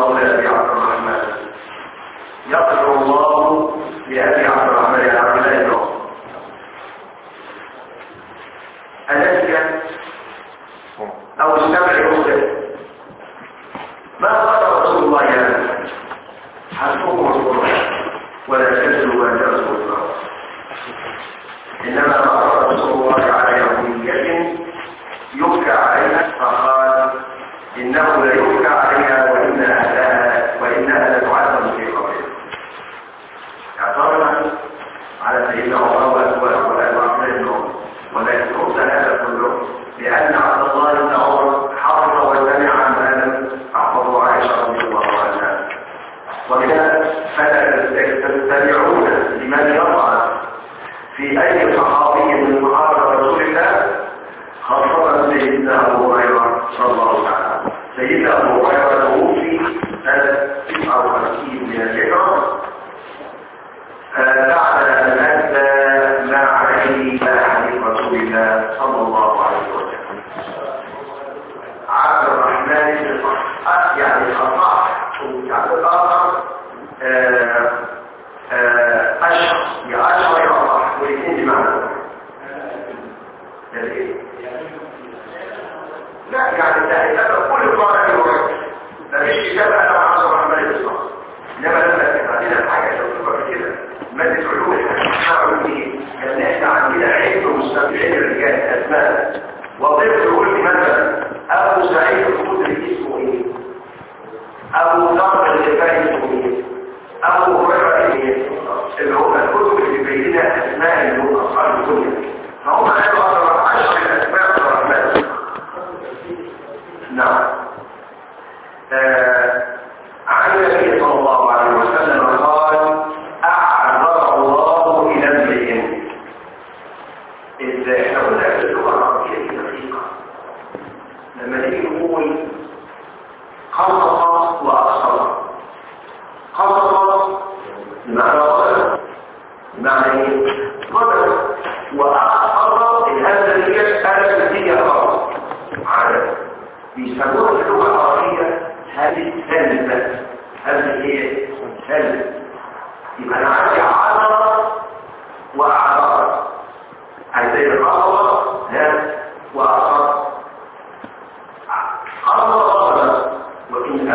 الله لأبي عبد الرحمن يغفر الله لأبي عبد الرحمن يا عبد الله بن عمر أليس أو استمع يخطئ ما قال رسول الله هذا حسبكم رسول الله ولا تكذبوا أن رسول الله إنما قال رسول الله على يومية يبكى عليها فقال إنه ليبكى عليها وإن أهلها وإنها لتعذب في قبرها اعترض على سيدنا عمر وأزواجه وأزواج منهم ولكن رد هذا كله لأن عبد الله بن عمر حفظ وسمع ما أحفظ عائشة رضي الله عنها وكان فلا تتبعون لمن يطعن في أي صحابي من صحابة رسول الله خاصة سيدنا أبو هريرة صلى الله عليه وسلم سيدنا أبو هريرة توفي سنة 59 من الهجرة بعد أن أدى ما عليه حديث رسول الله صلى الله عليه وسلم عبد الرحمن بن صح يعني الأصح يعني الآخر أشهر يا أشهر يا أصح والاثنين بمعنى لا يعني تهيئة كل قارئ يورد مفيش كتاب أنا مع عبد الرحمن بن صح إنما لما تبقى الحاجة لو تبقى كده مادة علوم الحديث علوم ايه؟ كان احنا عندنا علم مستقبلين الرجال اسماء وضيف يقول لي مثلا ابو سعيد الخدري اسمه ايه؟ ابو ذر الغفاري اسمه ايه؟ ابو هريره ايه؟ اللي هم الكتب اللي بينا اسماء اللي هم اصحاب الدنيا فهم قالوا عشر الاسماء الرحمن نعم آه عن النبي صلى الله عليه وسلم قال أعذر الله إلى امرئ إذا احنا قلنا في اللغة العربية دي دقيقة لما نيجي نقول قصص وأقصر قصص بمعنى قدر بمعنى ايه؟ قدر وأقصر الهمزة دي ألف هي خالص عدد بيسموها في اللغة العربية هذه الثالثة هذه ايه؟ ثالثة يبقى انا عندي عضلة وأعضلة عايزين العضلة ها وأعضلة عضلة عضلة وإن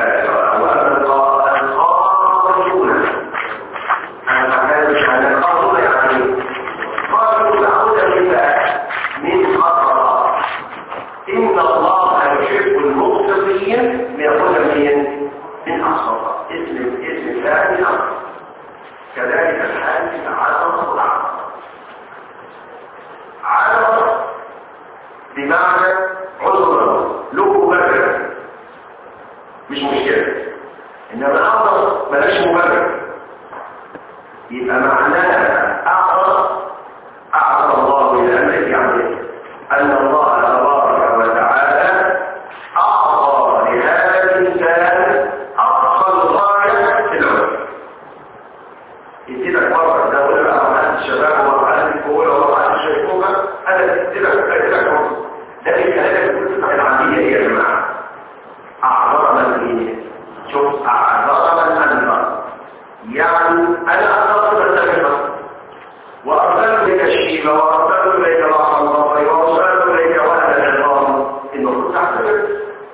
القاضيون أنا أحتاج أن القاضي يعني قالوا يعود من خطر إن الله يحب المقتضين بيقول من من أخطر اسم اسم الله من أخطر كذلك الحال في العرض والعرض عرض بمعنى عذر له مبرر مش مشكلة إنما أعظم ملاش مبرر يبقى معناها أعظم أعظم الله إلى أمرك يعني أن الله تبارك وتعالى أعطى لهذا الإنسان أقصى الغاية في العلم يديلك مرة ده ولا مرحلة الشباب ومرحلة الكهولة ومرحلة الشيخوخة أنا تديلك تديلك مرة ده الكلام اللي كنت العادية هي يا جماعة أعذر من إيه شوف أعذر من أنذر يعني أنا أتصل بالتكفر وأرسلت لك الشيبة وأرسلت إليك راح البصري وأرسلت إليك وهذا العظام المفروض تحتفل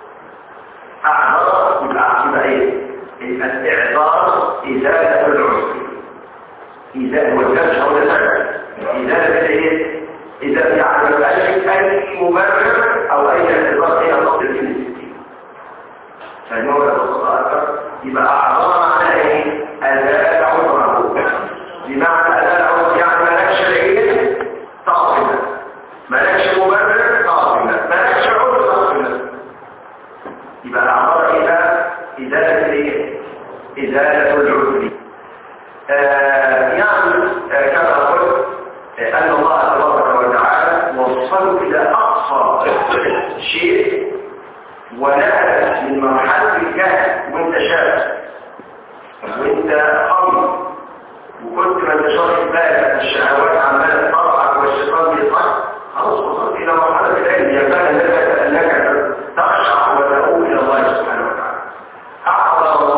أعذر يبقى يبقى إيه؟ يبقى الإعذار إزالة العسر إزالة والكبش أو الأسد إزالة الإيه؟ إذا يعني أي أي مبرر أو أي اعتبار هي الأصل في الستين فالنوع الأصل أكثر يبقى أعذر معناه إيه؟ أزال عذره بمعنى أزال عذره يعني مالكش العيد تعظيما مالكش مبرر تعظيما مالكش عذر تعظيما يبقى الأعذار إلى إزالة الإيه؟ إزالة العذر آه يعني آه كما قلت آه أن الله تبارك وتعالى وصله إلى أقصى شيء ونقل من مرحلة الجهل وانت شاب وانت أمر وكنت ما تشرح بالك الشهوات عمالة تطلعك والشيطان بيطلع خلاص وصلت إلى مرحلة العلم ينبغي لك أنك تخشع وتقول إلى الله سبحانه وتعالى أعطى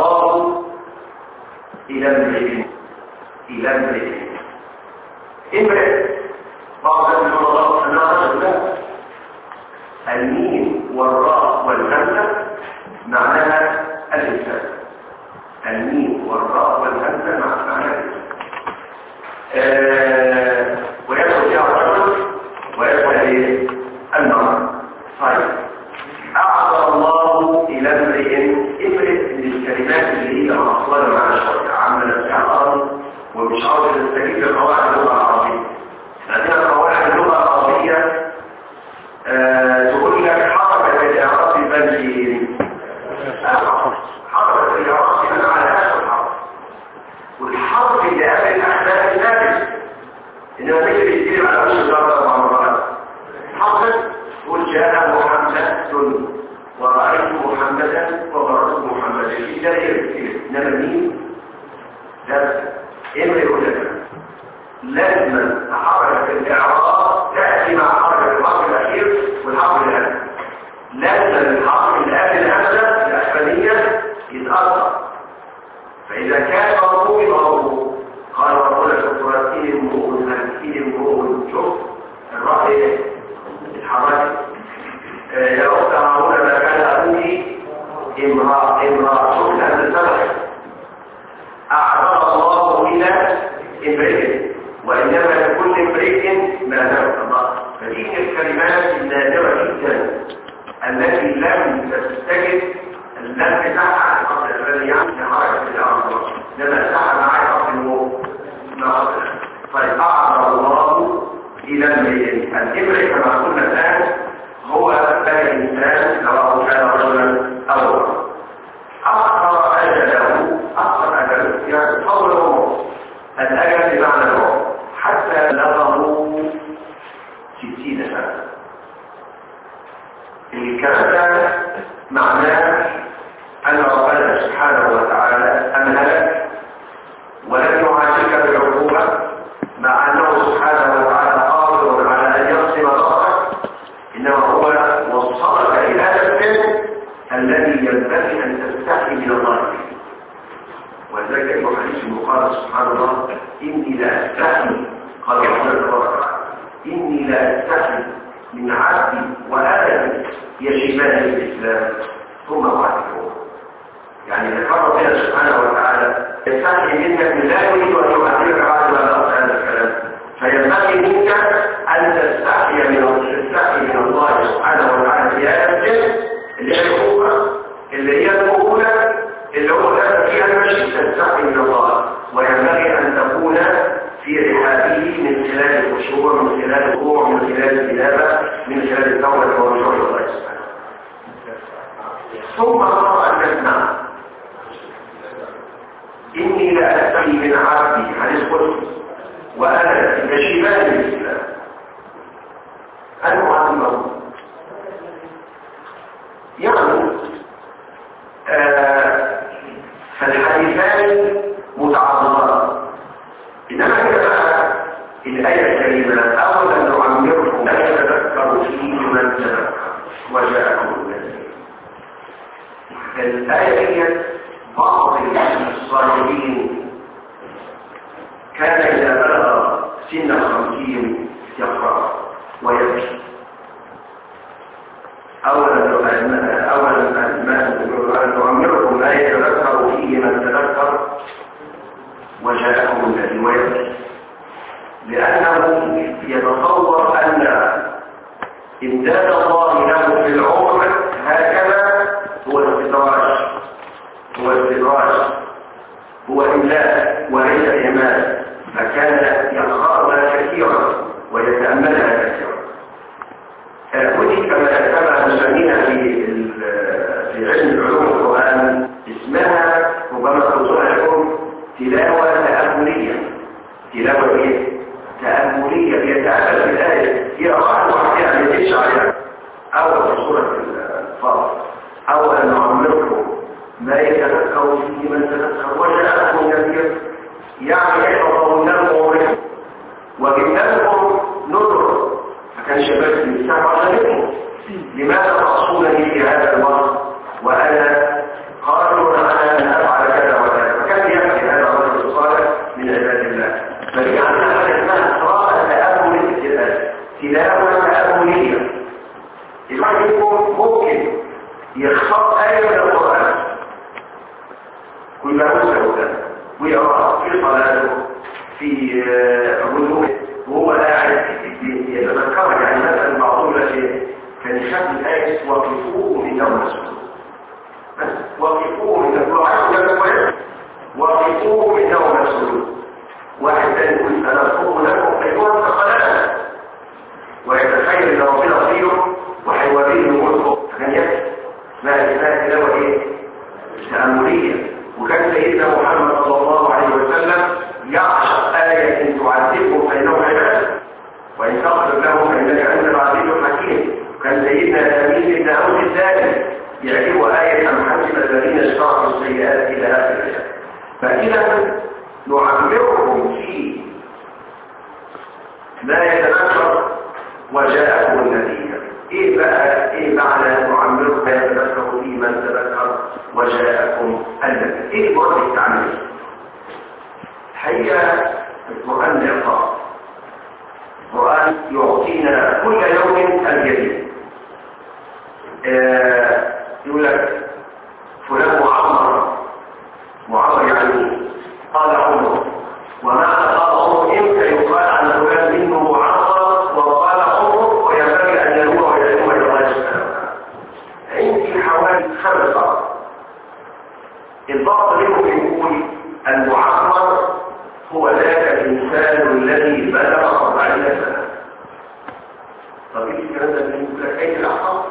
إلى امرئ إلى امرئ امرئ بعض المنظرات أنها لا الميم والراء والهمزة معناها الإنسان الميم والراء والهمزة معناها الإنسان آه ويدخل فيها الرجل ويدخل ايه المرأة طيب أعطى الله إلى امرئ امرئ من الكلمات اللي هي مصدر مع الشرع عمل فيها الأرض ومش عاوز تستجيب لقواعد اللغة العربية عندنا قواعد اللغة العربية آه تقول لك حركة الإعراب بنجي حركة الإعراب من على آخر الحرف والحرف اللي قبل الأحداث ثابت إنما تجري يصير على وش الضرب أربع مرات حصل قل جاء محمد ورأيت محمدا وضربت محمدا في دليل إنما مين؟ لا إما يقول لك لازم حركة الإعراب تأتي مع حركة الحرف الأخير والحرف الأخير لازم الحرف اللي قبل الهمزة الأخرانية يتأثر فإذا كان مرفوع مرفوع قال ربنا في القرآن إن امرؤ إن امرؤ شوف الرأي اتحرك يا أخت هارون ما كان أبوك امرأة امرأة شوف هذا السبب أعرض الله إلى امرئ وإنما لكل امرئ ما نوى الله فدي الكلمات النادرة جدا التي لم تستجد لم تسعى قبل الذي حركة الأرض لما سعى مع قبل النور طيب أعرض الله إلى امرئ الامرئ كما قلنا الآن هو بني الإنسان سواء كان رجلا أو امرأة أخر أجله أخر أجله يعني طول العمر الأجل بمعنى العمر حتى بلغه ستين سنة الكلام ده معناه أن ربنا سبحانه وتعالى أمهلك ولم يعاشرك بالعقوبة مع أنه سبحانه وتعالى قادر على أن يقسم ضررك إنما هو وصلك إلى السن الذي ينبغي أن تستحي من الله فيه ولذلك ابن حديث المقال سبحان الله إني لا أستحي قال ربنا تبارك وتعالى إني لا أستحي من عبدي وأبدي يشبان الإسلام ثم بعده يعني ذكر ربنا سبحانه وتعالى يستحي منك لا يريد أن يعذبك بعد ما لقت هذا الكلام فينبغي منك أن تستحي من تستحي من الله سبحانه وتعالى في هذا السن اللي هي الحقوق اللي هي الأولى اللي هو الآن فيها المشي تستحي من الله وينبغي أن تكون في رحابه من خلال الخشوع من خلال الوقوع من خلال الكتابة من خلال التوبة والرجوع إلى الله سبحانه ثم أمر أن نسمع إني لا أستحي من عبدي حديث قدسي وأنا يشيبان الإسلام أنا أعلمه يعني آه فالحديثان متعارضان إنما هي بقى الآية الكريمة أولا نعمركم لا يتذكر فيه من تذكر وجاءكم النذير الآية هي بعض الصالحين كان إذا بلغ سن الخمسين يقرأ ويبكي أولا أولا ما نعمركم لا يتذكر فيه من تذكر وجاءكم الذي ويبكي لأنه يتصور أن إمداد الله له في العمر هكذا هو استدراج هو استدراج هو إملاء وليس إهمال فكان يقرأها كثيرا ويتأملها كثيرا ودي كما كما نسميها في في علم علوم القرآن اسمها ربما توصلها لكم تلاوة تأملية تلاوة ايه؟ تأملية بيتأمل في الآية هي أخذ وحدها ما يدش عليها أول في سورة الفاضل أول نعمركم ما يتذكر فيه من تذكر وجاءكم نذير يعني عبر لكم وجبنا لكم نذر فكان شباب الإنسان عشانكم لماذا تعصونني في هذا الوقت وأنا قادر على أن أفعل كذا وكذا فكان يحكي هذا ويبقى مسلم ويقرأ في صلاته في غلوه وهو قاعد يتذكر يعني مثلا بعضهم لا شيء كان يخاف الآية وقفوه إنه مسؤول بس وقفوه إنه عايز وقفوه إنه مسؤول واحد تاني يقول أنا أصوم لكم أيها الثقلان ويتخيل ان ربنا طيره وهيوريه ملكه ثانية ما اسمها تلاوة ايه؟ تأملية وكان سيدنا محمد صلى الله عليه وسلم يعشق آية تعذبهم فإنهم عباد وإن تغفر لهم فإنك أنت العزيز الحكيم وكان سيدنا تميم بن عوف الثاني يعجبه آية أم حسب الذين اشتركوا السيئات إلى آخر الآية فإذا نعمرهم في ما يتذكر وجاءه النتيجة ايه بقى ايه معنى نعمرك يتذكر في من تذكر وجاءكم النتيجة ايه مرض التعمير هي القرآن العقاب القرآن يعطينا كل يوم الجديد آه يقول لك فلان معمر معمر يعني قال عمر ومعنى قال عمر امتى يقال عن فلان منه معمر وقال عمر وينبغي ان ينوع وينوع الى الله سبحانه عندي حوالي خمس ضغط الضغط منهم يقول المعمر هو ذاك الانسان الذي بلغ 40 سنه طب ايه الكلام ده من لك الاعصاب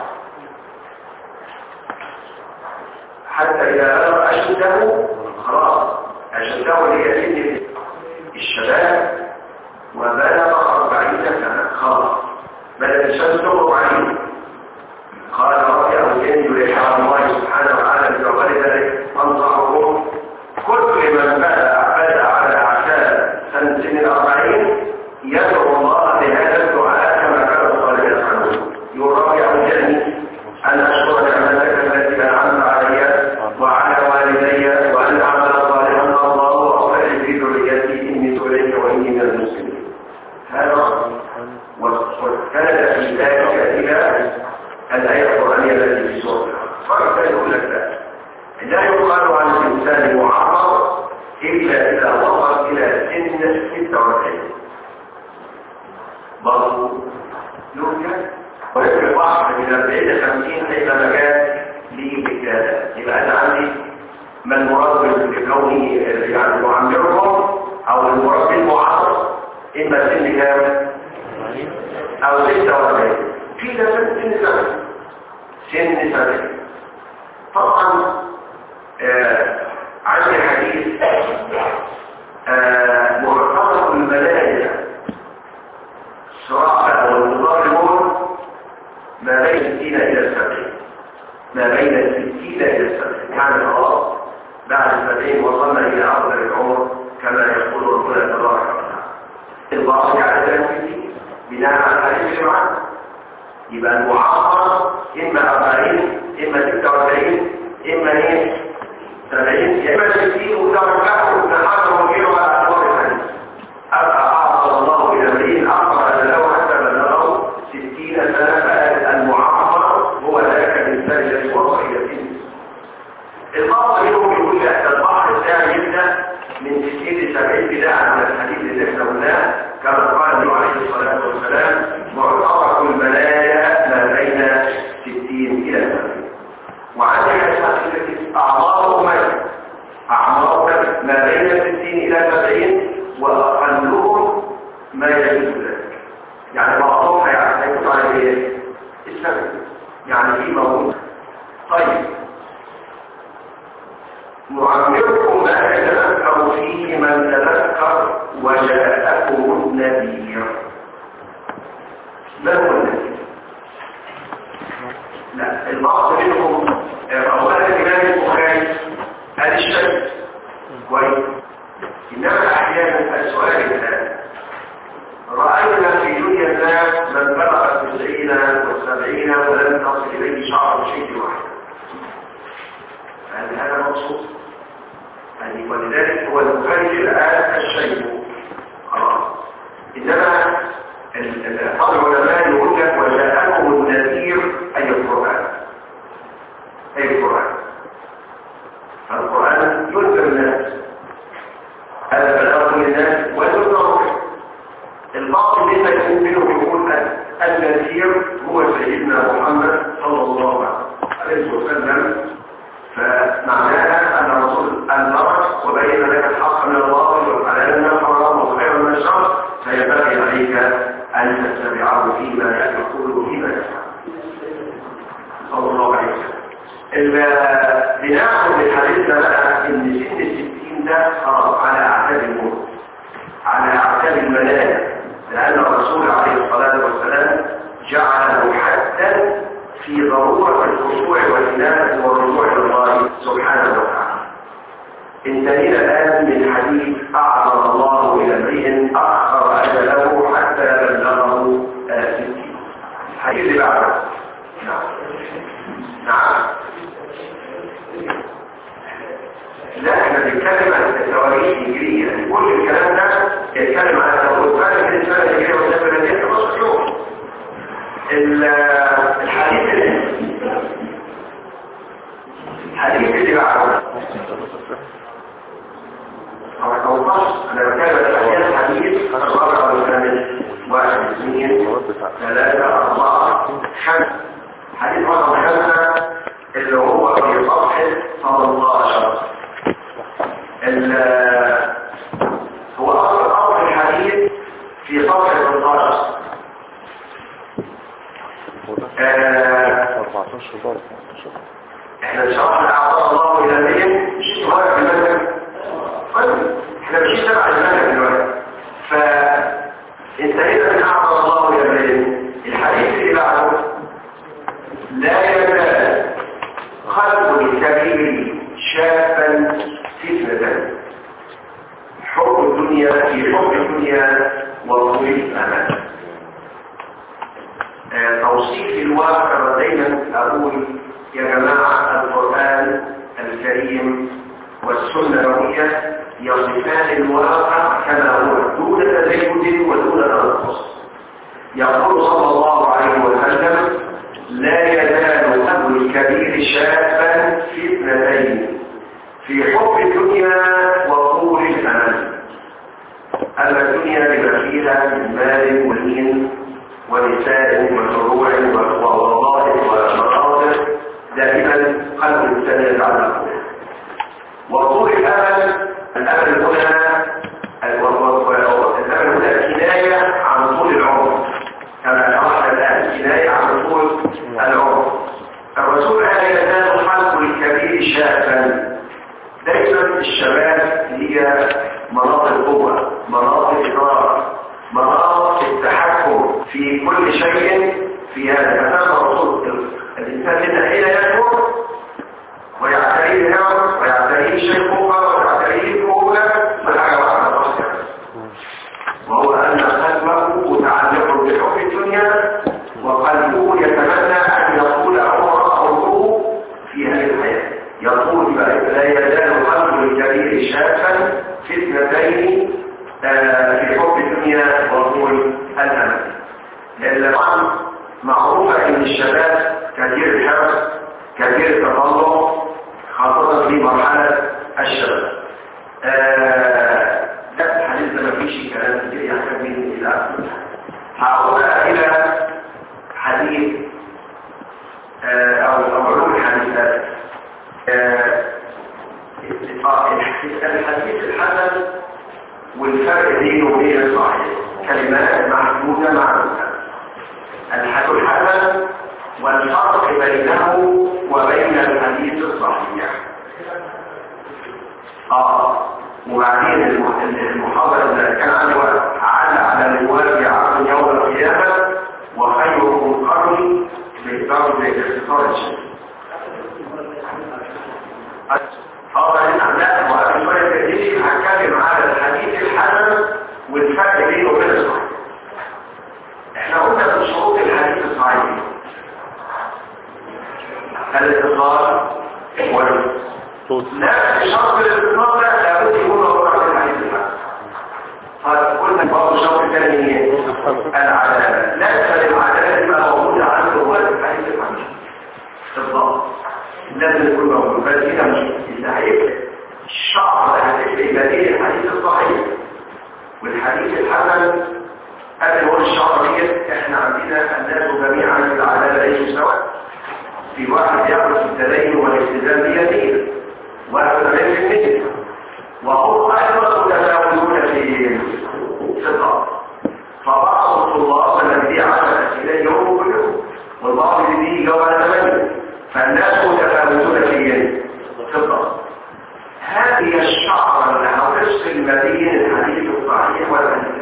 حتى اذا بلغ اشده خلاص اشده ليتم الشباب وبلغ أربعين سنة خلاص بدأ الشمس تغرب عليه قال ربي أوزني لحرم الله سبحانه وتعالى بفضل ذلك أنصحكم كل من بدأ بدأ على أعتاب سنة سن الأربعين يدعو الله بهذا الدعاء كما كان الصالح يفعلون يقول ربي أوزني أن أشكر نعمتك التي أنعمت علي وعلى والدي وأن أعمل صالحا الله وأصلح في ذريتي إني إليك وإني من المسلمين هذا وكان في ذلك إلى الآية القرآنية التي في سورة فرق يقول لك لا لا يقال عن الإنسان معرض إلا إذا وصل إلى سن 46 برضو يوجد ويجب واحد من 40 ل 50 هيبقى مجال لإجازة يبقى أنا عندي ما المراد بكوني يعني معمرهم أو المراد بالمعرض إما سن كام أو 46 في ده سن سنة سن سنة طبعا آه عندي حديث آه معتبر الملائكة صراع والمضاربون ما بين الستين إلى السبعين ما بين الستين إلى السبعين يعني خلاص بعد السبعين وصلنا إلى أفضل العمر كما يقول ربنا تبارك وتعالى الباقي على ذلك بناء على هذه الجماعة يبقى المعاصرة إما 40 إما 46 إما إيه 70 إما 60 وتركه ابن حجر وغيره على أطوار الحديث أبقى أعطى الله إلى امرئ أعطى له حتى بلغه 60 سنة فقال المعاصرة هو ذاك الإنسان الذي وصل إلى الدين البعض منهم يقول لك البحر الثاني يبدأ من 60 ل 70 بداية على الحديث اللي احنا قلناه كما قال النبي عليه الصلاة والسلام معتبر الملايا ما بين 60 إلى 70 وعندك حديث أعمار أمية أعمار ما بين 60 إلى 70 وأقلهم ما يجوز ذلك يعني بعضهم هيكون على إيه؟ السبب يعني في موجود طيب نعمركم ما يتذكر فيه من تذكر وجاءكم النذير ما هو النذير لا البعض منهم أولا الإمام البخاري هذا الشيء كويس إنما أحيانا السؤال الآن رأينا في دنيا الناس من بلغ التسعين والسبعين ولم تصل إليه شعر شيء واحد هل هذا مقصود؟ يعني ولذلك هو البخاري الآن الشيء خلاص إنما بعض العلماء يقول لك وجاءكم النذير أي القرآن أي القرآن القرآن ينزل الناس هذا بلاغ للناس والنظر البعض مما يكون منه يقول النذير هو سيدنا محمد صلى الله عليه وسلم فمعناها أن رسول المرء وبين لك الحق من الله وعلى من الحرام وخير من الشر فينبغي عليك أن تتبعه فيما يقول فيما يفعل صلى الله عليه وسلم بناء لحديثنا بقى ان سن الستين ده خلاص على اعتاب الموت على اعتاب المنام لان الرسول عليه الصلاه والسلام جعله حتى في ضروره الخشوع والانابه والرجوع الى الله سبحانه وتعالى انتهينا الان من حديث اعظم الله الى امرئ اخر اجله حتى بلغه ستين الحديث اللي بعده نعم نعم لا احنا بنتكلم عن التواريخ الهجريه كل الكلام ده يتكلم عن التواريخ فعلا من السنه الهجريه والسنه الهجريه 15 يوم الحديث اللي الحديث اللي بعده هو 15 انا بتكلم عن الحديث الرابع والثامن واحد اثنين ثلاثة أربعة خمسة حديث رقم خمسة اللي هو في صفحة 18 هو أصل أول الحديث في صفحة 18 احنا شرحنا أعطى الله إلى مين مش صغير في المنهج طيب احنا مش تبع المنهج دلوقتي فانتهينا من أعطى الله إلى مين الحديث اللي بعده لا يزال خلق الكبير شابا فتنة حب الدنيا في حب الدنيا وطول الأمل توصيف الواقع دايما أقول يا جماعة القرآن الكريم والسنة النبوية يصفان الواقع كما هو دون تزيد ودون تنقص يقول صلى الله عليه وسلم لا يزال أبو الكبير شابا في اثنتين في حب الدنيا وطول الأمل أما الدنيا بما فيها من مال ولين ونساء وزروع ووظائف ومناظر دائما قلب الإنسان يتعلق بها وطول الأمل الأمل هنا الأمل هنا كناية عن طول العمر كما شرحنا الآن كناية عن طول العمر الرسول لا يزال حلق الكبير شابا دايما الشباب هي مناطق القوة مناطق الإدارة مناطق التحكم في كل شيء في هذا فكان الرسول الإنسان من حين يكبر ويعتريه الهوى ويعتريه الشيخوخة ويعتريه الكهولة فالحاجة واحدة تصير وهو أن قلبه متعلق بحب الدنيا وقلبه يتمنى أن يطول عمره في هذه الحياة يطول لا يزال قلب الكبير شابا في اثنتين في حب الدنيا وطول الأمل لأن طبعا معروفة أن الشباب كثير الحرص كثير التطلع خاصة في مرحلة الشباب ده الحديث ده مفيش كلام كتير يحتاج مني إلى هقول إلى حديث أو علوم الحديثات الحديث الحسن والفرق بينه وبين الصحيح كلمات محدودة معروفة الحديث الحسن والفرق بينه وبين الحديث الصحيح اه وبعدين المحاضرة اللي كان عندي وقت على على الموافي عقل يوم القيامة وخيركم قرني بإدارة الاختصار الشيء اه لا وقبل شوية تدريس هتكلم على الحديث الحسن والفرق بينه وبين الصحيح احنا قلنا من شروط الحديث الصحيح الاتصال لا شرط الاتصال ده لابد يكون موضوع في الحديث الحسن قال قلنا برضه شرط ثاني العداله ليس للعداله ما موجوده عنده هو الحديث الحسن بالضبط لازم يكون موجود بس هنا مش يستحيل شرط الشعر اللي هتفصل ما بين الحديث الصحيح والحديث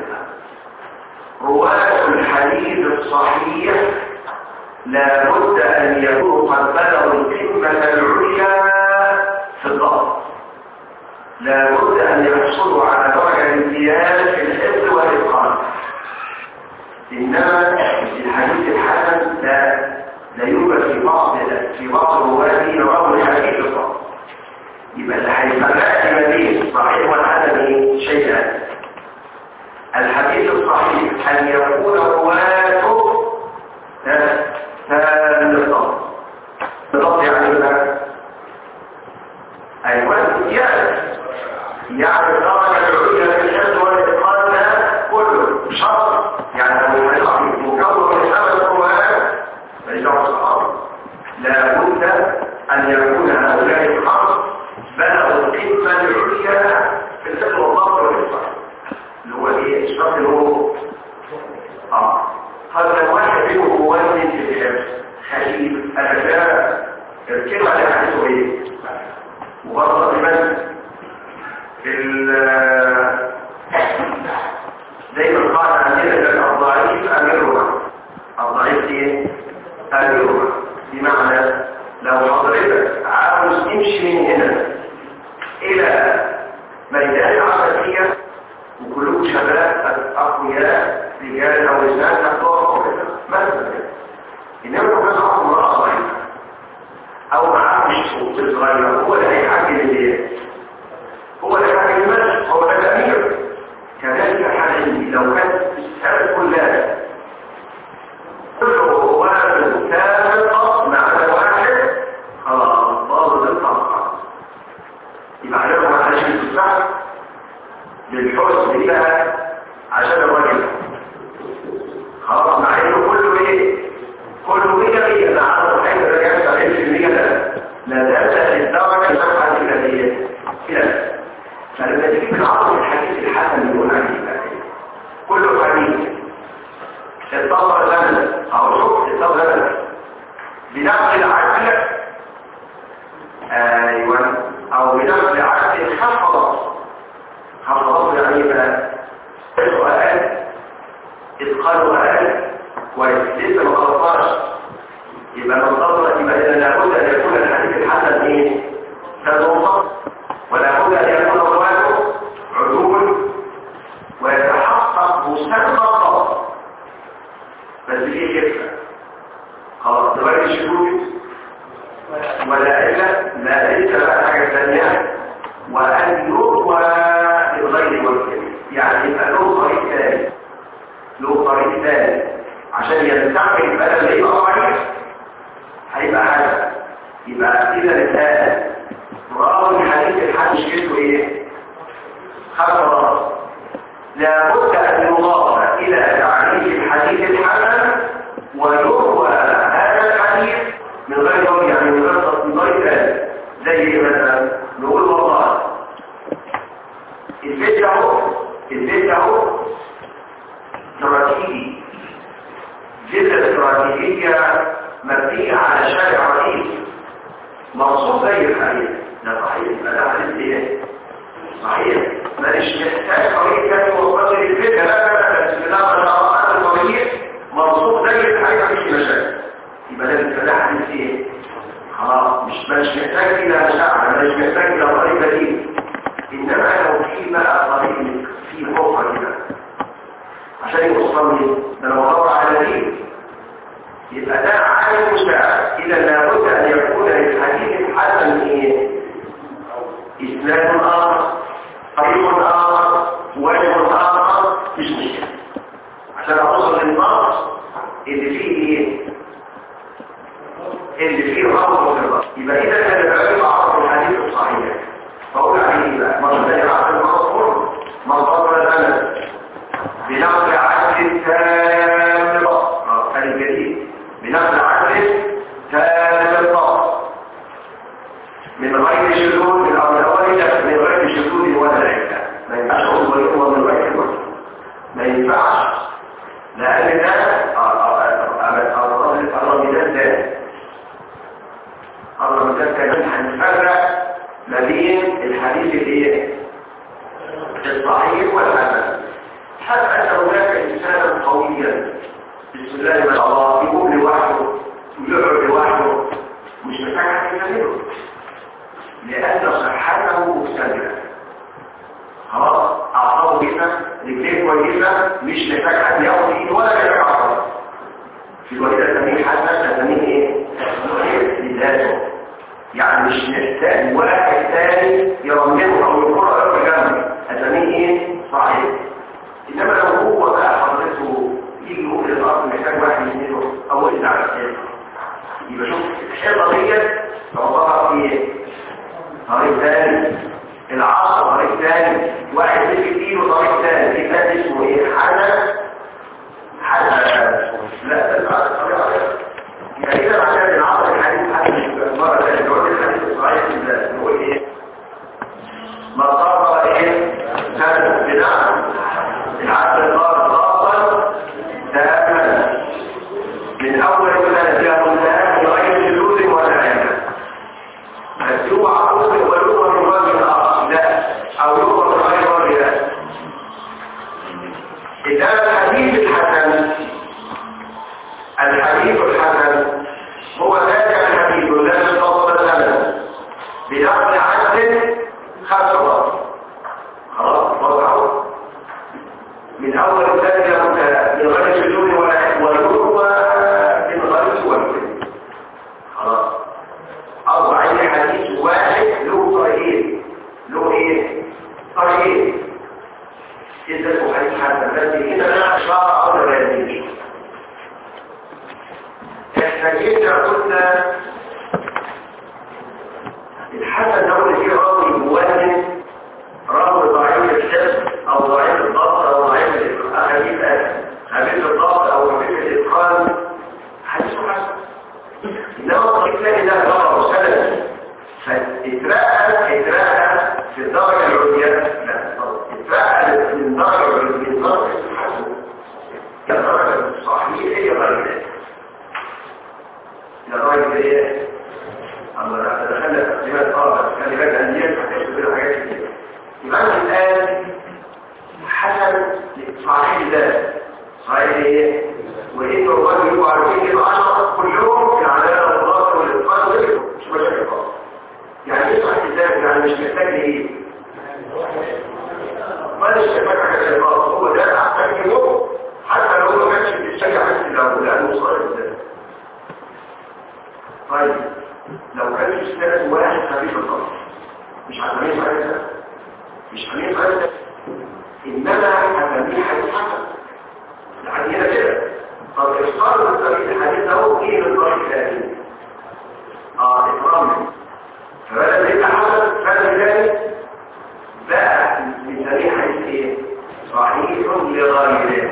رواة الحديث الصحيح لابد أن يكونوا قد بلغوا القمة العليا في الضبط لابد أن يحصلوا على درجة امتياز في الحفظ والإتقان إنما الحديث الحسن لا لا يوجد في بعض في بعض رواته رواه الحديث الصحيح يبقى اللي هيفرق ما بين الصحيح والحسن شيئا الحديث الصحيح أن يكون رواته بالضبط بالضبط يعني ايه ايوه يعني يعني درجه العليا في الحفظ والاتقان كله شرط يعني لو الحديث مكون من خمس روايات فليس الصحابه لابد ان يكون هؤلاء الخمس بلغوا القمه العليا في الحفظ والضبط والاتقان اللي هو ايه الشرط اللي هو اه هذا واحد منهم مولد في الحفظ خفيف الاشياء الكلمه اللي حدثه ايه وبرضه لمن دايما قال عندنا الضعيف اميرها الضعيف ايه اميرها بمعنى لو حضرتك عاوز تمشي من هنا الى ميدان العباسيه وكلكم شباب اقوياء رجال او نساء تقوى مثلا انما لو كان عقل امراه ضعيفه او معاه مش صغير هو اللي هيحجم الايه هو اللي هيحجم المسجد هو اللي الامير كذلك حال لو كانت السبب كلها كله واحد كامل معنى واحد خلاص باظ الطاقه يبقى عليكم على شيء الصح للحسن دي بقى عشان الراجل خلاص مع انه كله ايه كله مية مية لا عرض حاجة رجعت عليه في المية لا لا تأتى للدرجة الفتحة الذاتية كده فلما تجيب العرض الحديث الحسن يقول عليه بقى كله حديث الطبر لنا او شوف الطبر لنا بنقل العدل ايوه او بنقل عدل خفض خفض يعني بقى سؤال اتقالوا اقل كويس لسه ما خلصناش يبقى ننتظر يبقى اذا لابد ان يكون الحديث الحسن ايه تنظم ولا بد ان يكون رواته عدول ويتحقق مسبقا بس في كده خلاص دلوقتي الشروط ولا الا لا ليس بقى حاجه ثانيه وان يروى لغير وجه يعني يبقى له طريق ثاني له طريق ثاني عشان يستعمل بدل ما يبقى ضعيف هيبقى حاجه يبقى كده مثال راوي الحديث الحد مشكلته ايه خمس مرات لابد ان يضاف الى تعريف الحديث الحسن ويروى هذا الحديث من غير وجه يعني من غير من غير ثاني زي ايه مثلا نقول والله البيت اهو البيت اهو استراتيجي جزء استراتيجية مبنية على شارع رئيس مرصوص زي الحديث ده صحيح ما ده حديث ايه صحيح ماليش محتاج طريق تاني وصلت للفكرة لا لا لا بسم الله ما شاء الله هذا الطريق مرصوص زي الحديث مفيش مشاكل يبقى ده ده حديث ايه خلاص مش مش محتاج الى مشاعر مش محتاج الى طريق بديل انما لو في بقى طريق في خطه كده عشان يوصلني ده انا بدور على دليل يبقى ده عالم مساعد اذا لابد ان يكون للحديث الحسن ايه اسلام اخر طريق اخر وجه اخر مش مشكله عشان اوصل للنص اللي فيه ايه اللي فيه رفض وفرض يبقى اذا كان العلم عرف الحديث الصحيح فاقول عليه بقى مرة ثانية عرف المصدر مصدر الأمل بنقل عدل تام الضبط الجديد بنقل عدل تام الضبط من غير شذوذ من الأول من غير شذوذ ولا عدة ما ينفعش هو يقوى من غير الوجه ما ينفعش لأن ده الرمضان ده الرمضان كان هنفرق ما بين الحديث الايه بسم الله ما شاء الله يقوم لوحده ويقعد لوحده مش محتاج حد يكلمه لأن صحته مستمرة خلاص أعصابه كويسة رجليه كويسة مش محتاج حد ياخد ايده ولا يرجع عصبه في الوقت الثاني حتى تسميه ايه؟ لذاته يعني مش محتاج واحد ثاني يرممه او يقرأ له جنبه اسميه ايه؟ صحيح انما لو هو بقى حضرته يجي يقول للارض محتاج واحد يسنده او يزعل على الثاني يبقى شوف الحيطه ديت تعتبر في ايه؟ طريق ثاني العصر طريق ثاني واحد مسك ايده طريق ثاني في ثاني اسمه ايه؟ حاجه حاجه لا ده طريقه يعني إذا عشان العصر الحديث حديث مرة ثانية نقول الحديث الصحيح ده نقول إيه ما صار إيه كان بناء العصر صار ضابطا تاما من أول ولا جاء تام لغاية جلود ولا علم بس هو عقوق ولغة من وجه الآخر لا أو لغة من غير وجه لا إذا الحديث الحسن الحديث الحسن هو ذاك الحديث الذي فضل سنة بلفظ عدل خسر خلاص وضعه من أول ذلك من غير سجون ولا والقوة من غير سوى خلاص أربع أي حديث واحد له طريقين له إيه؟ طريقين إذا الحديث حسن بس هنا أنا أشار أو لا احنا جينا قلنا الحسن نقول فيه راوي موازن راوي ضعيف الحفظ او ضعيف الضبط او ضعيف خفيف خفيف الضبط او خفيف الاتقان حديث حسن انما الطريق الثاني ده ضرر سند فاترقى اترقى في الدرجه العليا لا اترقى من الدرجه من درجه الحسن كدرجه صحيح هي غير ذلك لغاية ايه؟ أما دخلنا تقسيمات آخر كلمات أندية هتحس بالحاجات كتير يبقى أنا الآن حسن صحيح ذات صحيح ايه؟ وإنه الرجل يبقى عارفين يبقى عشرة كلهم في العدالة والضغط والإتقان وغيره مش مشاكل خالص يعني ايه صحيح ذات يعني مش محتاج ايه؟ ما مش محتاج حاجة خالص هو ده أحسن يوم حتى لو ما كانش بيشجع بس لو لأنه صحيح ذات طيب لو كان الاستاذ واحد خفيف القلب مش هتميز حاجه مش هتميز حاجه انما هتميز حاجه حسن لحد هنا كده طب اختار الطريق الحديث ده هو ايه من الطريق الثاني اه اكرام فبدل يبقى حسن فبدل ذلك بقى بنسميه حديث ايه صحيح لغيره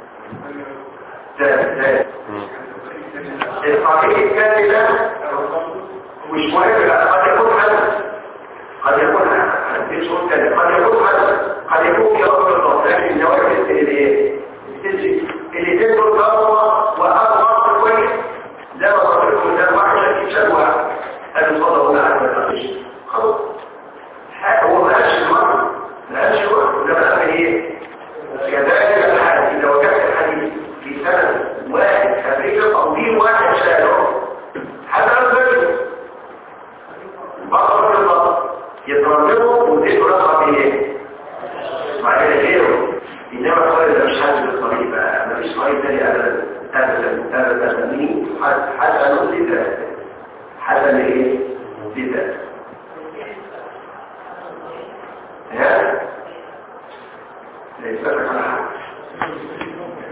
ثالث الصحيح الثاني ده مش مهم قد يكون حسن قد يكون حسن مش ممكن قد يكون حسن قد يكون يرفض الضغط لكن الجواب اللي اللي تدخل ضربه وهذا ضغط كويس ده ما ضربكم ده واحد شكل شكوى قال صدقوا لا ما تقفش خلاص هو ما قالش المرض ما قالش هو ده بقى ايه كذلك الحديث اذا وجدت الحديث في سنه واحد خفيف تطويل واحد شاعر حتى الفجر بطل الضغط يترجمه وتدخل رقم ايه بعد كده غيره انما الطريق ده مش حد بالطريق بقى مفيش طريق تاني ابدا ابدا ابدا مين حتى نقول ذات حتى لايه لذات ها ليس لك على حاجه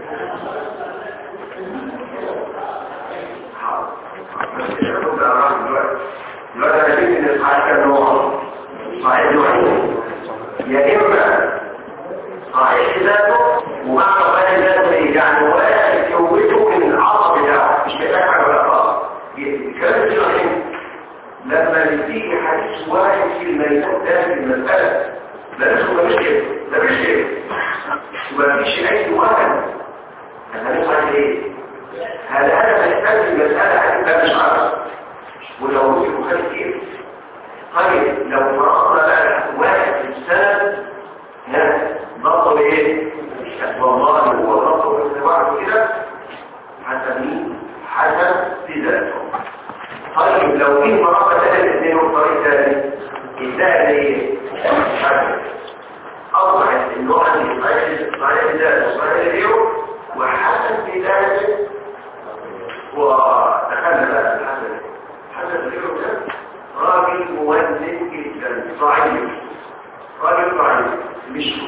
لذا نجد ان الصحيح النوع صحيح نوعين يا اما صحيح ذاته ومعنى صحيح ذاته ايه يعني واحد يوجده من العصب بتاعه مش محتاج حاجه ولا خالص الكلام ده صحيح لما بتيجي حديث واحد في الميزان ده في المساله ده مش كده ده مش كده ومفيش اي واحد انا مش عارف ايه هل انا محتاج المساله هتبقى مش عارف ولو مسكوا خد كتير طيب لو فرضنا بقى واحد في السنة ها ضغطه بايه؟ والله هو ضغطه في الواحد كده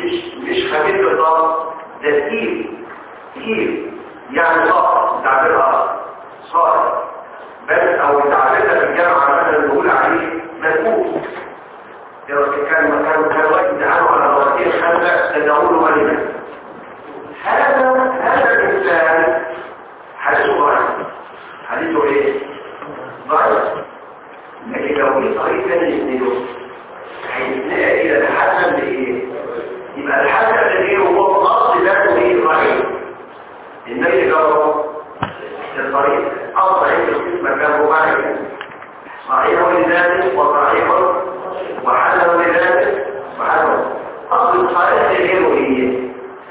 مش مش خفيف الضغط ده تقيل تقيل يعني ضغط تعبيرها صائب بس او تعبيرها في الجامعه مثلا نقول عليه ملفوف كان كان كان وقت امتحانه على مرتين خمسه تداوله غالبا هذا هذا الانسان حديثه ضعيف حديثه ايه؟ ضعيف لكن لو في طريق ثاني يسنده هيتنقل الى الحسن لايه؟ يبقى الحسن لايه هو الاصل ذاته ايه ضعيف النبي جربه الطريق اصلا عند القسم كان معي صحيح لذلك وصحيح وحسن لذلك وحسن اصل الصحيح غيره ايه؟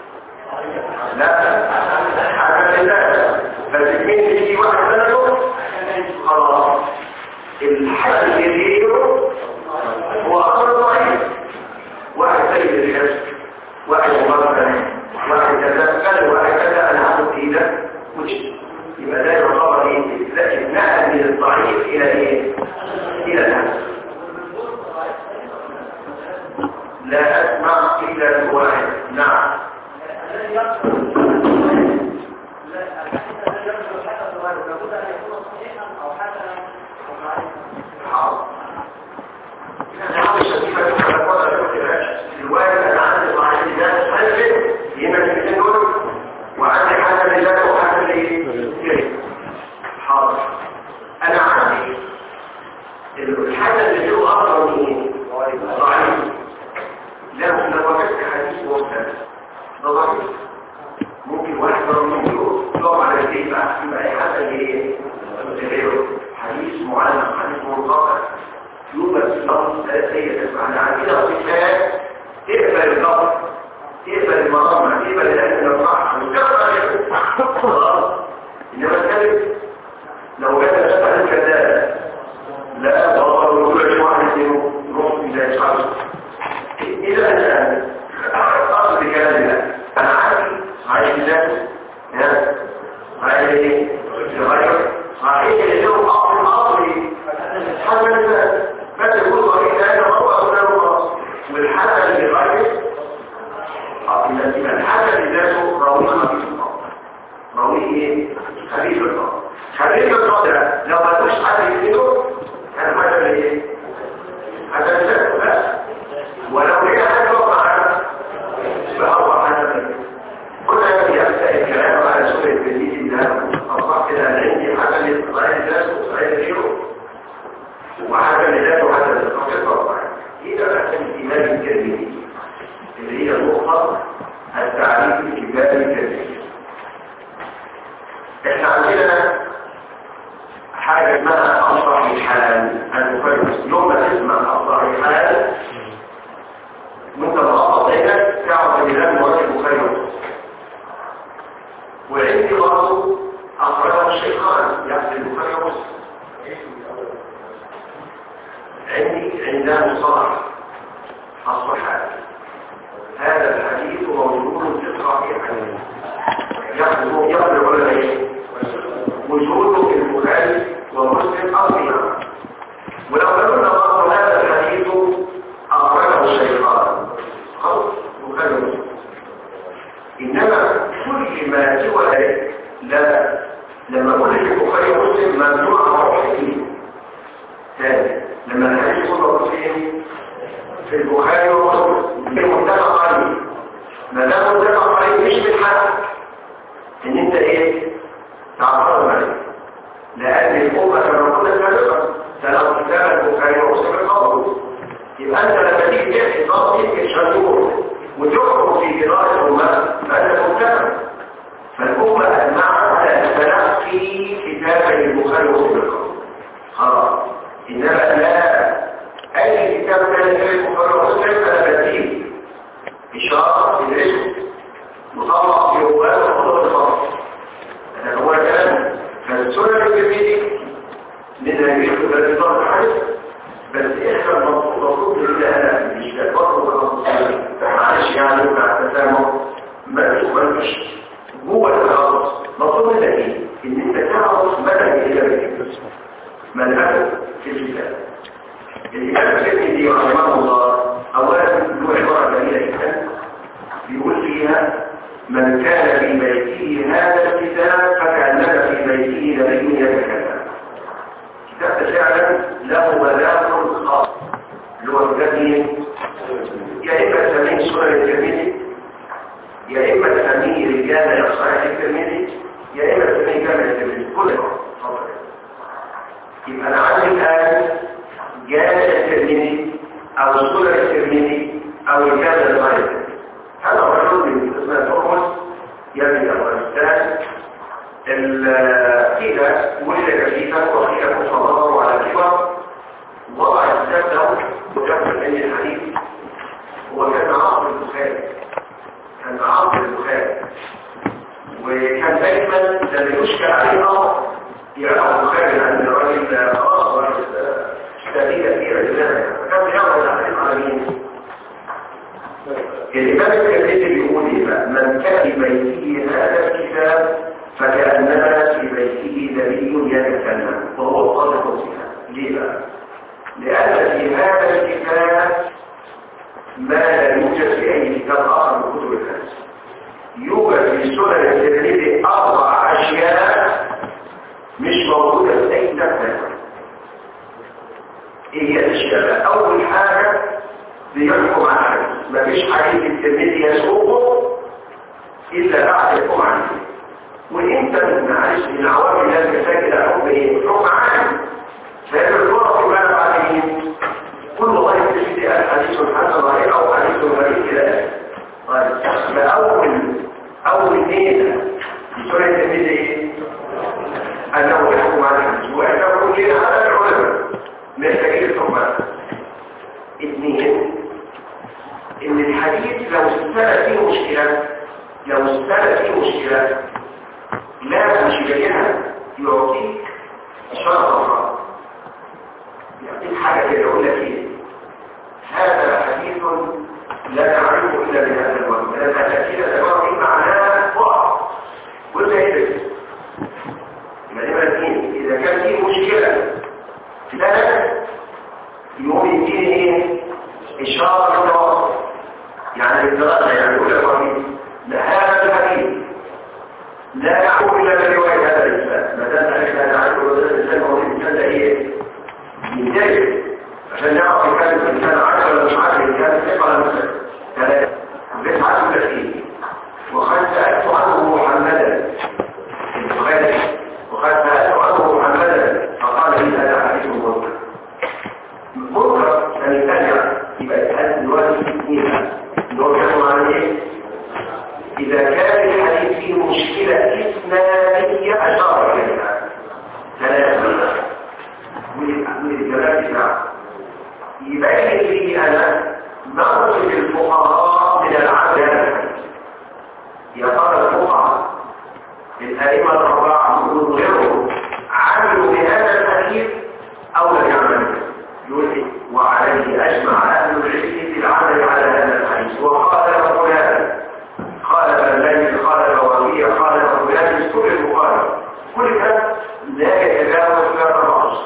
لا حسن لذلك بس مين يجي واحد سنده خلاص الحسن غيره هو اصل ضعيف واحد سيد الحفظ واحد مبرر واحد تذكر واحد كذا انا هاخد ايده وجه يبقى ده يعتبر ايه لكن نقل من الضعيف الى ايه الى الحسن لا اسمع الا الواحد نعم حاضر الوالد انا عندي ضعيف ذات حسن يما الاثنين دول وعندي حسن لله وحسن ليه حاضر انا عندي الحسن اللي هو افضل من ضعيف لكن لو وجدت حديث مرسل ده ضعيف ممكن واحد من دول يقف على البيت بقى يبقى اي حسن ليه غيره حديث معلق حديث منقطع يوجد في اللفظ ثلاثية تسمعنا عن كده صفات تقبل اللفظ تقبل المرامة تقبل الأكل الصح وتقبل خلاص إنما الكذب لو كان شبه الكذاب لا والله يقول لك واحد منهم روح إلى يشعر إذا أنا أقصد بكلام الله أنا عندي عايز ذاته عايز إيه؟ يغير صحيح اللي هو أصل أصلي حسن بس يقول طريق ثاني هو أقول له خلاص والحسن اللي غير يبقى الحسن ذاته راوي خفيف الطاقة راوي ايه؟ خفيف الطاقة خفيف الطاقة ده لو ما تقولش حد يكتبه كان حسن ايه؟ حسن ذاته بس ولو هي حاجة وقع فهو حسن كنا يبدأ الكلام على سورة البنيت ده أصبح كده عندي حسن صحيح ذاته وصحيح غيره وحسن ذاته وحسن الطاقة إذا أحسن الإيمان الكريم اللي هي نقطة التعريف الكتاب الكريم احنا عندنا حاجة اسمها الصحيحان المفرس يوم ما تسمع الصحيحان وانت مغطط هنا تعرف ان ده مراد البخاري وعندي برضه اخرجه الشيخان يعني البخاري ومسلم عندي عندنا مصطلح الصحيحان هذا الحديث موجود في الصحيحين يقبل يقبل ولا ايه وجوده في البخاري ومسلم اصلا ولو قلنا برضه هذا الحديث اخرجه الشيخان خلص البخاري ومسلم انما كل ما سوى ذلك لا لما قلت في البخاري ومسلم ممنوع روح فيه ثاني لما الحديث يكون موجود فيه في البخاري ومسلم بمتفق عليه ما دام متفق عليه مش بالحق ان انت ايه تعترض عليه لان الامه كما قلنا سابقا سلام كتاب البخاري ومسلم الخبر يبقى انت لما تيجي تحكي ضغط يمكن شهور وتحكم في قراءه الامه فانت متفق فالامه اجمعت على تلقي كتاب البخاري ومسلم الخبر خلاص انما لا اي كتاب ثاني غير البخاري ومسلم انا بديه اشاره للاسم مطلق في أوقات وخطوة الفرق هذا هو الكلام فالسنة الكبيرة من هذه الكبيرة الحدث بس إحنا المفروض المفروض لله أنا مش لأكبر من كان في بيته هذا الكتاب فكأنما في بيته نبي يتكلم كتاب ده فعلا له بلاغ خاص اللي هو الذي يا إما تسميه سورة الترمذي يا إما تسميه رجال صحيح الترمذي يا إما تسميه جامع الترمذي كل ده اتفضل. يبقى أنا عندي الآن جامع الترمذي أو سورة الترمذي أو الجامع الصحيح هذا الرجل من اسمه ترمز يبني أفغانستان قيل ولد كثيفا وقيل مصدره على كبر وضع الكتاب له مجرد من الحديث هو كان عاصر البخاري كان عاصر البخاري وكان دايما لما يشكى عليه امر يعرف البخاري لان الراجل خلاص راجل كتابيه كثيره جدا فكان بيعرض الحديث على مين؟ الإمام الكبير بيقول إيه بقى من كان في بيته هذا الكتاب فكأنما في بيته نبي يتكلم وهو الصادق فيها ليه بقى؟ لأن في هذا الكتاب ما لا يوجد في أي كتاب آخر من كتب الناس يوجد في سنن الترمذي أربع أشياء مش موجودة في أي كتاب ثاني إيه هي الأشياء؟ أول حاجة بيحكم على حديث مفيش حديث الترمذي يسوقه إلا بعد الحكم عليه وانت من معلش من عوامل المساجد الحكم ايه؟ حكم عام فهذا الفرق ما بعد مين؟ كل الله يكتشف قال حديث حسن ضعيف او حديث غريب كده طيب فاول اول نيله في سوره الترمذي ايه؟ انه يحكم على الحديث واحنا كلنا على العلماء محتاجين الحكم اثنين ان الحديث لو استلت فيه مشكلة لو استلت فيه مشكلة لا مش يبينها يعطيك اشارة اخرى يعطيك حاجة كده يقول لك ايه هذا حديث لا نعرفه الا بهذا الوقت لان التأكيد تبقى معناه ضعف وده ايه يبقى نمرة اثنين اذا كان فيه مشكلة لا يقوم يديني ايه اشارة للوقت يعني الدراسة يعني يقول لك هذا الحديث لا يعقوب إلا برواية هذا الإنسان ما دام عرفنا أن عرفه هذا الإنسان هو الإنسان ده إيه؟ ينتهي عشان نعرف إن كان الإنسان عارف ولا مش عارف إن كان ثقة ولا مش ثلاثة ليس عنه تفكير وقد سألت عنه محمدا البخاري وقد سألت عنه محمدا فقال لي هذا حديث منكر منكر يعني ترجع يبقى الحديث دلوقتي اثنين نرجع عن ايه اذا كان الحديث فيه مشكلة اسنادية اشار اليها ثلاثة من الجلال بتاعه يبين لي انا موقف الفقهاء من العدل الحديث يا ترى الفقهاء الائمه الاربعه وغيرهم عملوا بهذا الحديث او لم يعملوا يقول ايه وعليه اجمع اهل العلم في العمل على هذا الحديث وقال فلان قال فلان قال بوابية قال فلان كل المقارنة كل ده لا يتجاوز ثلاثة نقص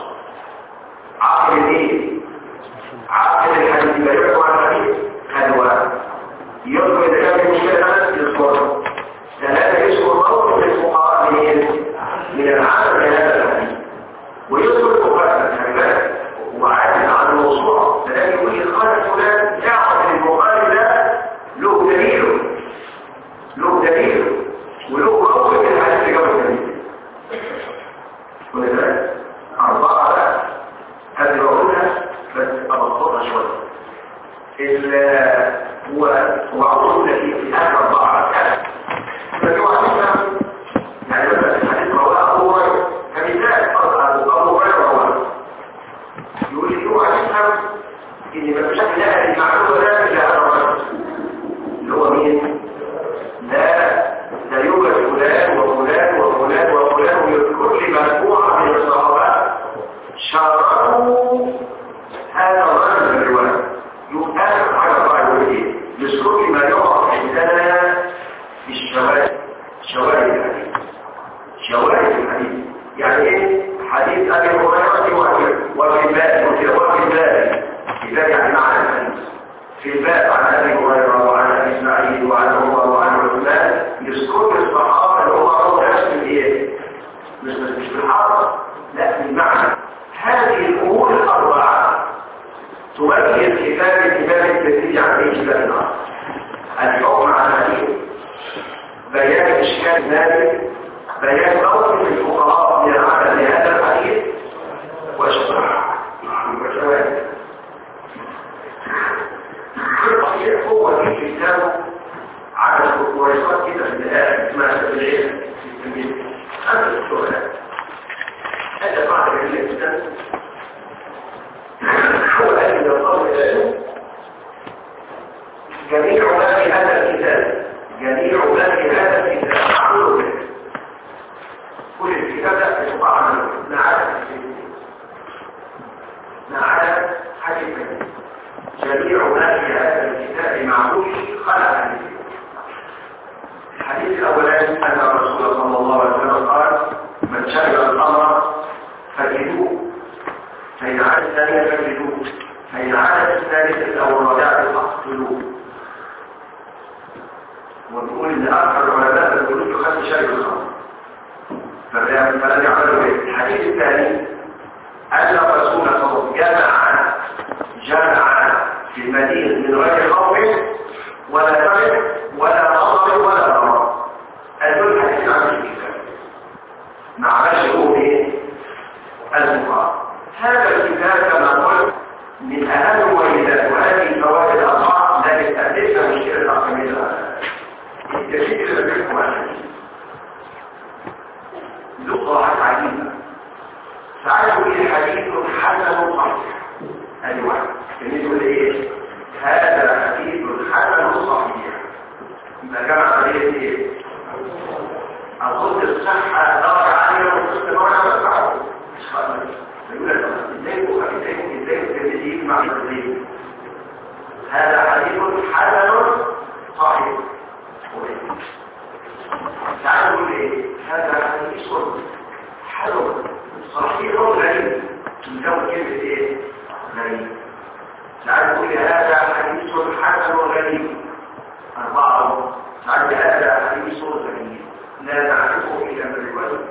عقل ايه عقل الحديث لا يحكم على الحديث خلوة يذكر اذا كان في مشكلة نفس يذكر ثلاثة يذكر موقف الفقهاء من من العمل بهذا الحديث ويذكر مقارنة خلي بالك وعادل عن الموضوع فلان يقول لي قال فلان يعرف المقال ده له دليله له دليله وله موقف الحديث جوه الدليل ولذلك أربعة بقى هذه بقولها بس أبسطها شوية هو وعروض في في هذا أربعة كان فجوا عندنا يعني مثلا الحديث رواه أبو هريرة كمثال أبو أبو هريرة رواه يقول لي هو هتفهم ان ما فيش حد نقل المعلومه ده الا هذا الرجل اللي هو مين؟ لا لا يوجد فلان وفلان وفلان وفلان ويذكر لي مجموعه من الصحابه شاركوا هذا الرجل في الروايه يقول اخر حاجه بقى يقول ايه؟ يذكر لي ما يقع عندنا في الشواهد شواهد الحديث شواهد الحديث يعني ايه؟ حديث ابي هريره وفي الباب وفي وفي الباب اذا يعني معنى الحديث في الباب عن ابي هريره وعن ابي اسماعيل وعن عمر وعن عثمان مش كل الصحابة اللي هم رأوا نفس الايه مش مش بالحرف لا بالمعنى هذه الأمور الأربعة تميز كتاب الإمام الترمذي عن أي كتاب آخر الحكم على الحديث بيان إشكال ذلك بيان موقف الفقهاء من العمل لهذا الحديث واشرح وشواهد الصحيح هو في كتابه عدد الكويسات كده في الآية اسمها سبيلية في التنمية هذا السؤال هذا بعد الإنسان هو أن يقول له جميع ما في هذا الكتاب جميع ما في هذا الكتاب معمول به كل الكتاب لا يستطيع عمله ما عدا ما عدا حديث جميع ما في هذا الكتاب معمول خلق الكتاب الحديث الأولاني أن الرسول صلى الله عليه وسلم قال من شرب الأمر فجدوه فإن عاد الثانية فجدوه فإن عاد الثالثة أو الرابعة فاقتلوه ونقول إن أكثر العلماء يقولون يخلي شرب الخمر فلم يعملوا به الحديث الثاني أن الرسول صلى الله عليه وسلم جمع جمع في المدينة من غير خوف ولا فرق ولا نظر ولا ضرر هذول الحديث عن الكتاب مع مشهور البخاري هذا الكتاب كما قلت من اهم مميزات وهذه الفوائد الاربعه التي تحدثها مشكله العقليه الكثير اللي بيحكم على لغه عجيبه ساعات يقول حديث حسن صحيح ادي واحد يقول ايه هذا حديث حسن صحيح يبقى جمع قضيه ايه اظن الصحه درجه عاليه والقسط درجه بتاعه مش خالص يقول لك ازاي ازاي ازاي التمثيل مع التدريب هذا حديث حسن صحيح تعالوا نقول ايه هذا حديث حلو صحيح غريب نزود كلمه ايه غريب تعالوا نقول هذا حديث حسن غريب أربعة تعالوا هذا حديث غريب لا نعرفه إلا من الوجه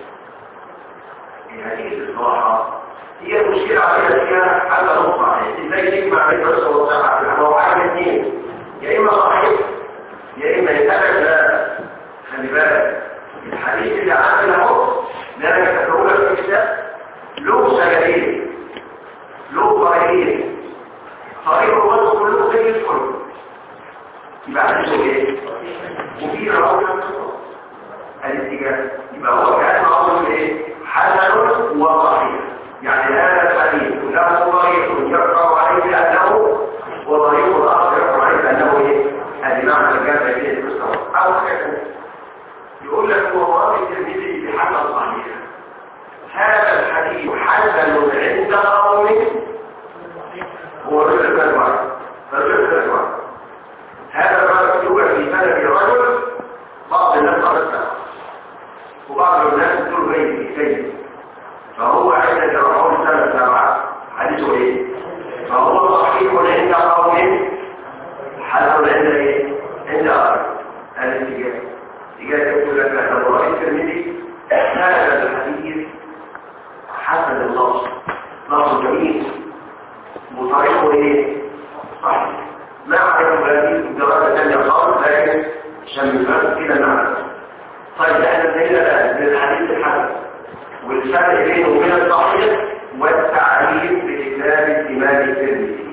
هذه الصراحة هي مشكلة عليها فيها حتى نقطة ازاي تجمع بين الرسول والصحة هو واحد اثنين يا إما صحيح يا إما يتبع لا خلي بالك الحديث اللي عمله لا يتكون في الكتاب له سجلين له طريقين طريق الوصف كله زي الفل يبقى حديثه ايه؟ وفي رواه الاتجاه يبقى هو كان معروف ايه؟ حسن وصحيح يعني هذا الحديث له طريق يقرا عليه بانه وطريق الاخر يقرا عليه بانه ايه؟ الامام الجامع به المستوى او حكم يقول لك هو مراد الترمذي بحسن صحيح هذا الحديث حسن عند قوم هو رجل الانواع رجل الانواع هذا الرجل يوجد في بلد رجل بعض الناس قرأت وبعض الناس تقول بيتي سيد فهو عند جرحون سنة سبعة حديثه ايه فهو صحيح عند قوم حسن عند ايه عند آخر هذا الاتجاه اتجاه يقول لك أن الله الترمذي هذا الحديث حسن اللفظ لفظ جميل وطريقه ايه صحيح ما اعرف هذه الدرجة الثانية خالص لكن شمسات كده نعرف طيب احنا انتهينا من الحديث الحسن والفرق بينه وبين الصحيح والتعريف بكتاب الامام الترمذي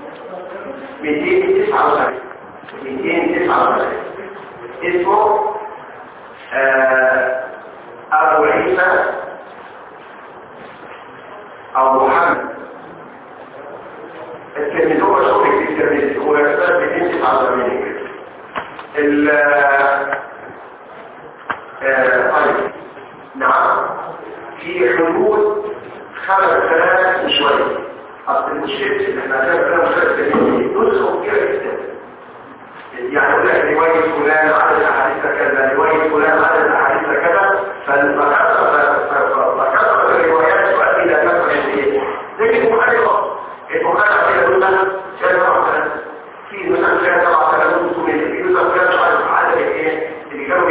279 279 اسمه آه ابو عيسى او محمد الترمذي هو شغل في الترمذي هو يحتاج 279 ال طيب نعم في حدود خمس ثلاث شوية أصل المشكلة اللي احنا عشان كده مشكلة نسخة كده جدا يعني يقول لك رواية فلان عدد أحاديث كذا رواية فلان عدد أحاديث كذا فكثرة الروايات تؤدي إلى كثرة الايه؟ لكن البخاري خاص البخاري كده يقول لنا شاهد مثلا في مثلا شاهد 7500 في مثلا شاهد مش عارف عدد الايه اللي كانوا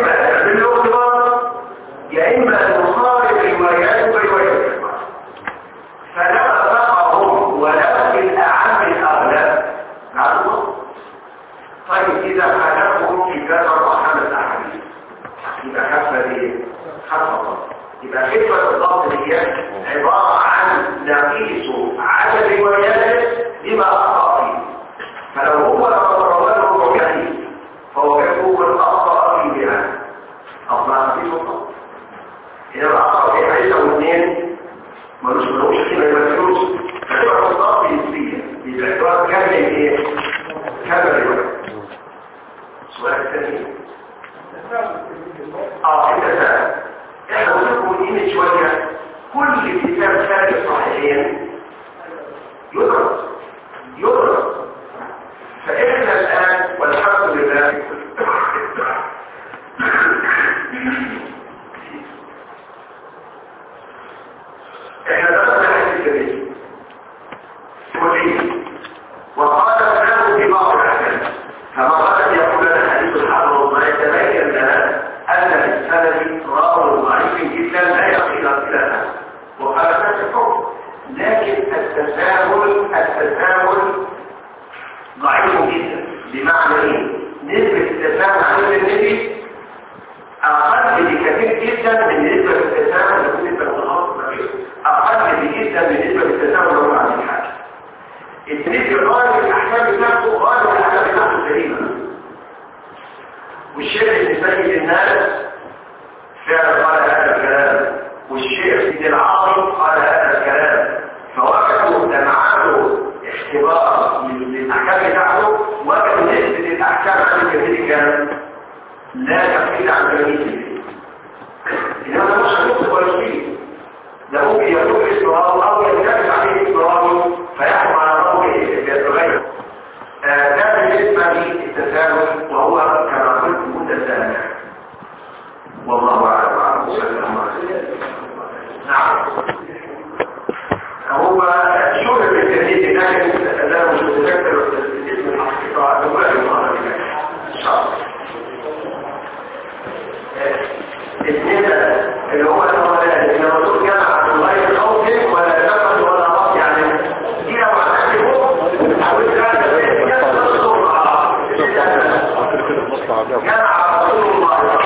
إما بالاختبار يا إما نخالف روايات بروايات فلا فقهم ولا بالأعم الأغلب معلومة طيب إذا حدثهم كتاب الرحمن الأحاديث يبقى حفظ إيه؟ حفظ يبقى كلمة الضبط هي عبارة عن نقيس عدد رواياته بما أخطأ فيه فلو هو رواه حديث فوجده الأخطأ فيه بها أخطأ فيه الخطأ إذا الأخطأ في حديث أو اثنين ملوش ملوش قيمة يبقى فلوس فتبقى الخطأ في نسبية باعتبار كامل إيه؟ كامل الرواية سؤال ثاني اه انت سأل احنا قلنا قيمة شوية كل كتاب ثاني صحيحين يدرس يدرس فإحنا الآن والحمد لله احنا درسنا حديث الكريم كلية وقال له في بعض الأحكام كما قال يقول لنا حديث الحرب ما يتبين لنا أن في السند راوي ضعيف جدا لا يصل إلى وقال نفس الحكم لكن التساهل التساهل ضعيف جدا بمعنى ايه نسبة التساهل عند النبي اقل بكثير جدا من نسبة التساهل بالنسبة للخط اقل جدا من نسبة التساهل لو عن الحاجة النسبة غالب الاحكام بتاعته غالب الاحكام بتاعته سليمة والشيخ النسائي للناس فعلا قال هذا الكلام والشيخ سيد العاصم قال هذا الكلام فوجدوا جمعته اختبار للاحكام بتاعته وجدوا نسبة الاحكام عن الكثير كان لا تقل عن 80% انما ده مش هنقص ولا شيء ده ممكن يكون اضطراب او ينتبه عليه اضطراب فيحكم على روحه بيتغير ده بالنسبه للتساهل وهو كما قلت متسامح والله اعلم وعلى وسلم نعم هو شغل بالتدريب لكن لا مش متذكر اسم الحقيقه هو المره ان شاء الله الاثنين اللي هو الاولاني اللي الرسول كان عبد الله الخوف ولا نفس ولا رب يعني دي لو عملته حاولت كان رسول الله